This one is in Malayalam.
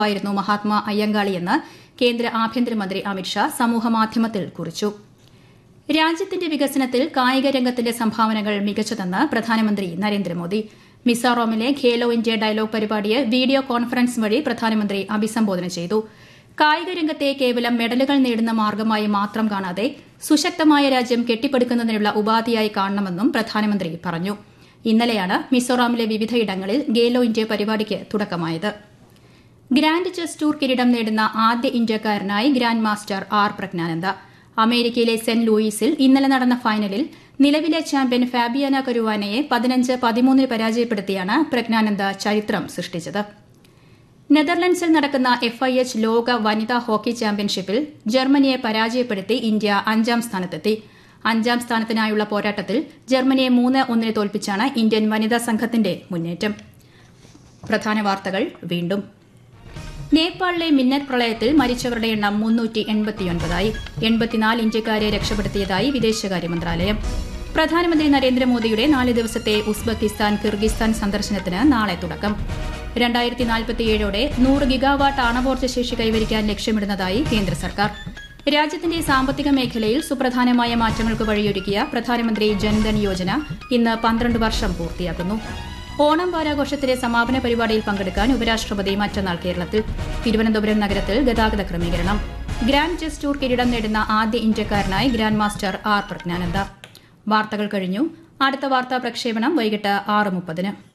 ആയിരുന്നു മഹാത്മാ അയ്യങ്കാളിയെന്ന് കേന്ദ്ര ആഭ്യന്തരമന്ത്രി അമിത്ഷാ സമൂഹമാധ്യമത്തിൽ കുറിച്ചു രാജ്യത്തിന്റെ വികസനത്തിൽ കായിക രംഗത്തിന്റെ സംഭാവനകൾ മികച്ചതെന്ന് പ്രധാനമന്ത്രി നരേന്ദ്രമോദി മിസോറാമിലെ ഖേലോ ഇന്ത്യ ഡയലോഗ് പരിപാടിയെ വീഡിയോ കോൺഫറൻസ് വഴി പ്രധാനമന്ത്രി അഭിസംബോധന ചെയ്തു കായിക രംഗത്തെ കേവലം മെഡലുകൾ നേടുന്ന മാർഗമായി മാത്രം കാണാതെ സുശക്തമായ രാജ്യം കെട്ടിപ്പടുക്കുന്നതിനുള്ള ഉപാധിയായി കാണണമെന്നും പ്രധാനമന്ത്രി പറഞ്ഞു ഇന്നലെയാണ് മിസോറാമിലെ വിവിധയിടങ്ങളിൽ ഖേലോ ഇന്ത്യ പരിപാടിക്ക് തുടക്കമായത് ഗ്രാൻഡ് ചെസ് ടൂർ കിരീടം നേടുന്ന ആദ്യ ഇന്ത്യക്കാരനായി ഗ്രാൻഡ് മാസ്റ്റർ ആർ പ്രജ്ഞാനന്ദ അമേരിക്കയിലെ സെന്റ് ലൂയിസിൽ ഇന്നലെ നടന്ന ഫൈനലിൽ നിലവിലെ ചാമ്പ്യൻ ഫാബിയാന കരുവാനയെ പതിനഞ്ച് പതിമൂന്നിന് പരാജയപ്പെടുത്തിയാണ് പ്രജ്ഞാനന്ദ ചരിത്രം സൃഷ്ടിച്ചത് നെതർലൻഡ്സിൽ നടക്കുന്ന എഫ് ഐ എച്ച് ലോക വനിതാ ഹോക്കി ചാമ്പ്യൻഷിപ്പിൽ ജർമ്മനിയെ പരാജയപ്പെടുത്തി ഇന്ത്യ അഞ്ചാം സ്ഥാനത്തെത്തി അഞ്ചാം സ്ഥാനത്തിനായുള്ള പോരാട്ടത്തിൽ ജർമ്മനിയെ മൂന്ന് ഒന്നിന് തോൽപ്പിച്ചാണ് ഇന്ത്യൻ വനിതാ സംഘത്തിന്റെ മുന്നേറ്റം പ്രധാന വാർത്തകൾ വീണ്ടും നേപ്പാളിലെ മിന്നൽ പ്രളയത്തിൽ മരിച്ചവരുടെ എണ്ണം മുന്നൂറ്റി എൺപത്തിയൊൻപതായി എൺപത്തിനാല് ഇന്ത്യക്കാരെ രക്ഷപ്പെടുത്തിയതായി വിദേശകാര്യ മന്ത്രാലയം പ്രധാനമന്ത്രി നരേന്ദ്രമോദിയുടെ നാല് ദിവസത്തെ ഉസ്ബെക്കിസ്ഥാൻ കിർഗിസ്ഥാൻ സന്ദർശനത്തിന് നാളെ തുടക്കം രണ്ടായിരത്തി നാൽപ്പത്തിയേഴോടെ നൂറ് ഗിഗാവാട്ട് ആണവോർജ്ജ ശേഷി കൈവരിക്കാൻ ലക്ഷ്യമിടുന്നതായി കേന്ദ്ര സർക്കാർ രാജ്യത്തിന്റെ സാമ്പത്തിക മേഖലയിൽ സുപ്രധാനമായ മാറ്റങ്ങൾക്ക് വഴിയൊരുക്കിയ പ്രധാനമന്ത്രി ജൻധൻ യോജന ഇന്ന് പന്ത്രണ്ട് വർഷം പൂർത്തിയാക്കുന്നു ഓണം വാരാഘോഷത്തിലെ സമാപന പരിപാടിയിൽ പങ്കെടുക്കാൻ ഉപരാഷ്ട്രപതി മറ്റന്നാൾ കേരളത്തിൽ തിരുവനന്തപുരം നഗരത്തിൽ ഗതാഗത ക്രമീകരണം ഗ്രാൻഡ് ചെസ് ടൂർ കിരീടം നേടുന്ന ആദ്യ ഇന്ത്യക്കാരനായി ഗ്രാൻഡ് മാസ്റ്റർ ആർ പ്രജ്ഞാനന്ദ വാർത്തകൾ കഴിഞ്ഞു അടുത്ത വാർത്താ പ്രക്ഷേപണം വൈകിട്ട് ആറ് മുപ്പതിന്